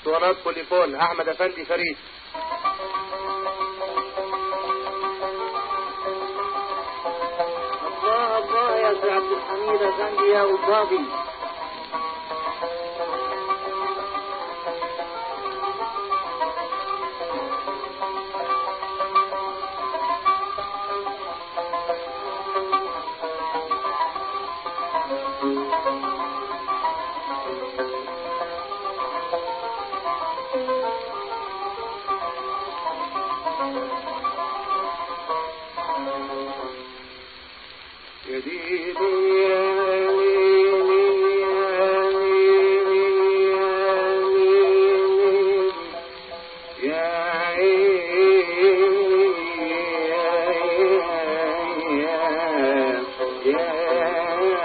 اسطوانات بوليفون احمد افندي فريد الله الله يا سي عبد الحميد افندي يا قضابي يا ديني يا ليلي يا ليلي يا ليلي يا عيني يا يا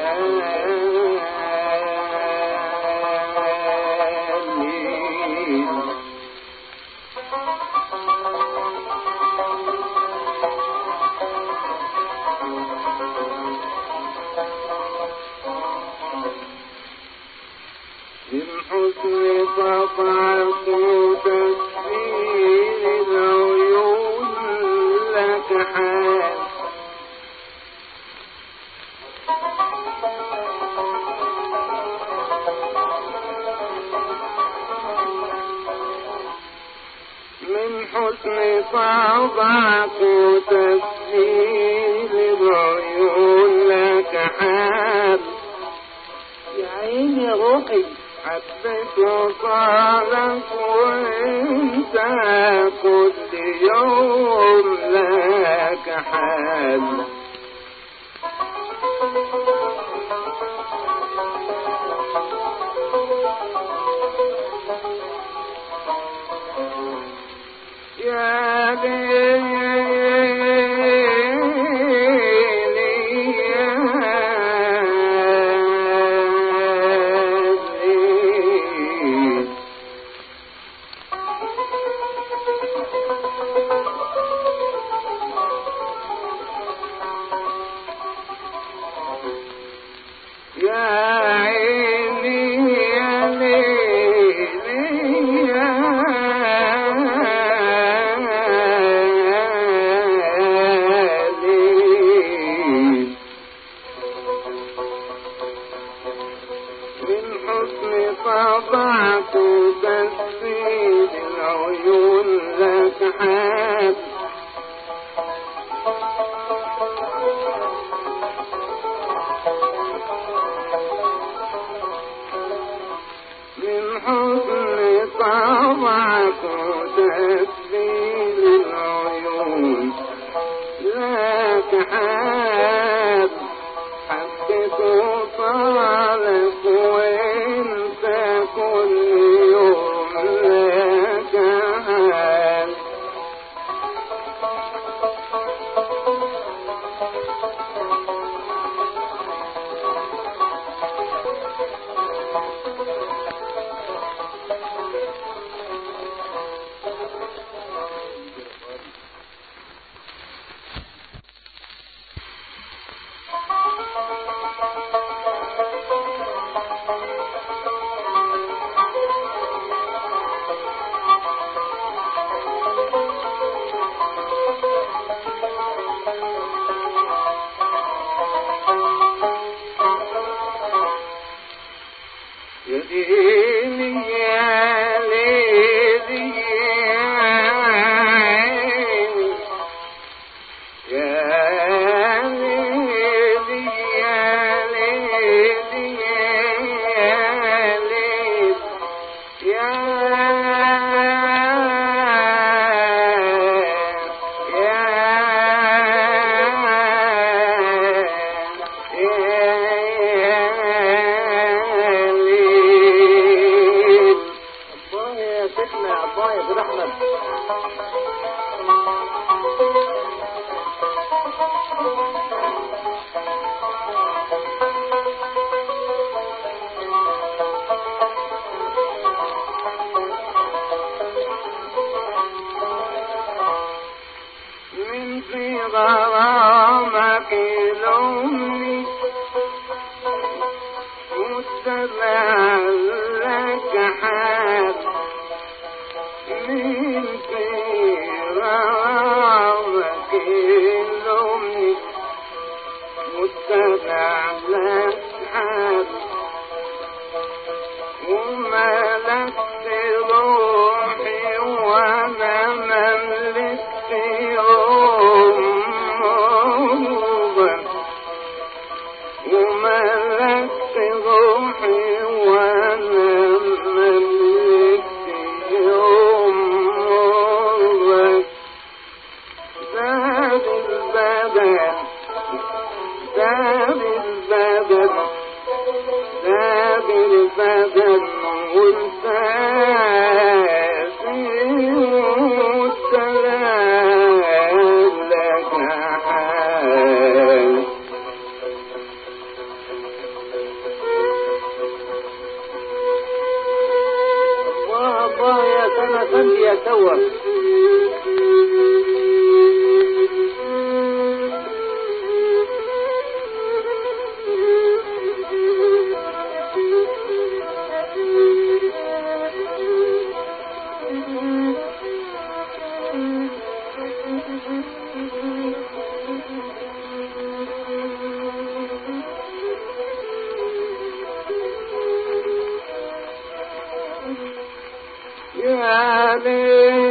يا ليلي من حسن طبعك تسبيل العيون لك حال من حسن طبعك تسبيل العيون لك حال يا عيني يا روحي حبيت وصالك وانت كل يوم لك حال يا ليلي يا ليلي يا عيني يا ليلي يا ليل من حسن طبعك تسبيل العيون لك حال من حسن طبعك تسبيل العيون لك حال حبك وطالك وانت كل يوم لك حال يا ديني يا ليلي يا عيني يا ليلي يا ليلي يا ليلي يا الله يا شيخنا يا الله يا ابو احمد من في غرامك لومي مستمع لك حال من في غرامك يلومني متبع لك حال وملكت روحي وانا مملكت يوم وملكت روحي وانا ملكت يومك زاد البدن زاد البدن زاد البدن والفاسي والسلام لك حال والله يا سنة سندي يا توا يا ليل